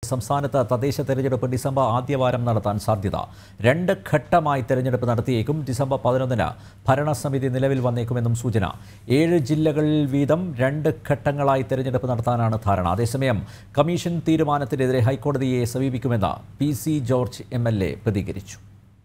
സംസ്ഥാനത്ത് തദ്ദേശ തെരഞ്ഞെടുപ്പ് ഡിസംബർ ആദ്യവാരം നടത്താൻ സാധ്യത രണ്ട് ഘട്ടമായി തെരഞ്ഞെടുപ്പ് നടത്തിയേക്കും ഡിസംബർ പതിനൊന്നിന് ഭരണസമിതി നിലവിൽ വന്നേക്കുമെന്നും സൂചന ഏഴ് ജില്ലകളിൽ വീതം രണ്ട് ഘട്ടങ്ങളായി തെരഞ്ഞെടുപ്പ് നടത്താനാണ് ധാരണ അതേസമയം കമ്മീഷൻ തീരുമാനത്തിനെതിരെ ഹൈക്കോടതിയെ സമീപിക്കുമെന്ന് P C George M L A പ്രതികരിച്ചു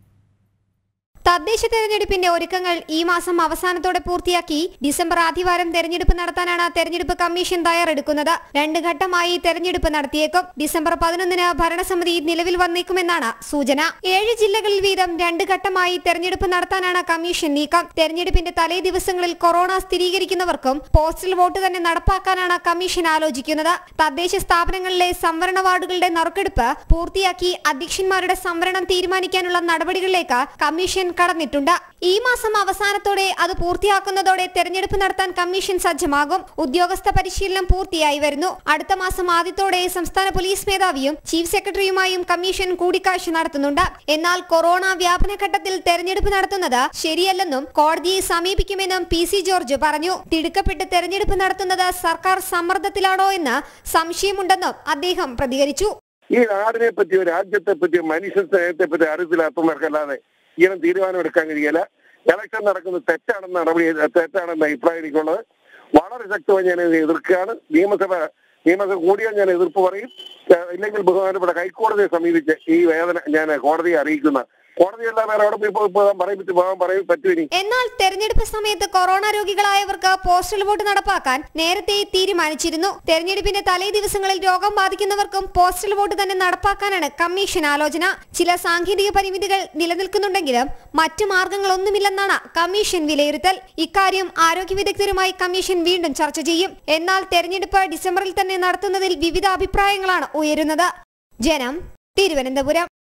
തദ്ദേശ തെരഞ്ഞെടുപ്പിന്റെ ഒരുക്കങ്ങൾ ഈ മാസം അവസാനത്തോടെ പൂർത്തിയാക്കി ഡിസംബർ ആദ്യവാരം തെരഞ്ഞെടുപ്പ് നടത്താനാണ് തെരഞ്ഞെടുപ്പ് കമ്മീഷൻ തയ്യാറെടുക്കുന്നത് രണ്ട് ഘട്ടമായി തെരഞ്ഞെടുപ്പ് നടത്തിയേക്കും ഡിസംബർ പതിനൊന്നിന് ഭരണസമിതി നിലവിൽ വന്നേക്കുമെന്നാണ് സൂചന ഏഴ് ജില്ലകളിൽ വീതം രണ്ട് ഘട്ടമായി തെരഞ്ഞെടുപ്പ് നടത്താനാണ് കമ്മീഷൻ നീക്കം തെരഞ്ഞെടുപ്പിന്റെ തലേ ദിവസങ്ങളിൽ കൊറോണ സ്ഥിരീകരിക്കുന്നവർക്കും പോസ്റ്റൽ വോട്ട് തന്നെ നടപ്പാക്കാനാണ് കമ്മീഷൻ ആലോചിക്കുന്നത് തദ്ദേശ സ്ഥാപനങ്ങളിലെ സംവരണ വാർഡുകളുടെ നറുക്കെടുപ്പ് പൂർത്തിയാക്കി അധ്യക്ഷന്മാരുടെ സംവരണം തീരുമാനിക്കാനുള്ള നടപടികളിലേക്ക് കമ്മീഷൻ കടന്നിട്ടുണ്ട് ഈ മാസം അവസാനത്തോടെ അത് പൂർത്തിയാക്കുന്നതോടെ തെരഞ്ഞെടുപ്പ് നടത്താൻ കമ്മീഷൻ സജ്ജമാകും ഉദ്യോഗസ്ഥ പരിശീലനം പൂർത്തിയായി വരുന്നു അടുത്ത മാസം ആദ്യത്തോടെ സംസ്ഥാന പോലീസ് മേധാവിയും ചീഫ് സെക്രട്ടറിയുമായും കമ്മീഷൻ കൂടിക്കാഴ്ച നടത്തുന്നുണ്ട് എന്നാൽ കൊറോണ വ്യാപനഘട്ടത്തിൽ തെരഞ്ഞെടുപ്പ് നടത്തുന്നത് ശരിയല്ലെന്നും കോടതിയെ സമീപിക്കുമെന്നും പി സി ജോർജ് പറഞ്ഞു തിടുക്കപ്പെട്ട് തെരഞ്ഞെടുപ്പ് നടത്തുന്നത് സർക്കാർ സമ്മർദ്ദത്തിലാണോ എന്ന് സംശയമുണ്ടെന്നും അദ്ദേഹം പ്രതികരിച്ചു ഈ നാടിനെ പറ്റിയോ രാജ്യത്തെ പറ്റിയോ മനുഷ്യ സ്നേഹത്തെ പറ്റി അറിയത്തില്ലാത്തവർക്കല്ലാതെ ഇങ്ങനെ തീരുമാനമെടുക്കാൻ കഴിയില്ല ഇലക്ഷൻ നടക്കുന്നത് തെറ്റാണെന്ന് നടപടി തെറ്റാണെന്ന അഭിപ്രായം എനിക്കുള്ളത് വളരെ ശക്തമായി ഞാൻ ഇതിനെ എതിർക്കുകയാണ് നിയമസഭ നിയമസഭ കൂടിയാൽ ഞാൻ എതിർപ്പ് പറയും ഏഹ് ഇല്ലെങ്കിൽ ബഹുമാനപ്പെട്ട ഹൈക്കോടതിയെ സമീപിച്ച് ഈ വേദന ഞാൻ കോടതിയെ അറിയിക്കുന്ന കോടതിയല്ല വേറെ അവിടെ പോയി പോ- പോകാൻ പറയും പോകാൻ പറയും പറ്റും ഇനി എന്നാൽ തെരഞ്ഞെടുപ്പ് സമയത്ത് കൊറോണ രോഗികളായവർക്ക് പോസ്റ്റൽ വോട്ട് നടപ്പാക്കാൻ നേരത്തെ തീരുമാനിച്ചിരുന്നു തെരഞ്ഞെടുപ്പിന്റെ തലേ ദിവസങ്ങളിൽ രോഗം ബാധിക്കുന്നവർക്കും പോസ്റ്റൽ വോട്ട് തന്നെ നടപ്പാക്കാനാണ് കമ്മീഷൻ ആലോചന ചില സാങ്കേതിക പരിമിതികൾ നിലനിൽക്കുന്നുണ്ടെങ്കിലും മറ്റു മാർഗങ്ങളൊന്നുമില്ലെന്നാണ് കമ്മീഷൻ വിലയിരുത്തൽ ഇക്കാര്യം ആരോഗ്യ വിദഗ്ധരുമായി കമ്മീഷൻ വീണ്ടും ചർച്ച ചെയ്യും എന്നാൽ തെരഞ്ഞെടുപ്പ് ഡിസംബറിൽ തന്നെ നടത്തുന്നതിൽ വിവിധ അഭിപ്രായങ്ങളാണ് ഉയരുന്നത് ജനം തിരുവനന്തപുരം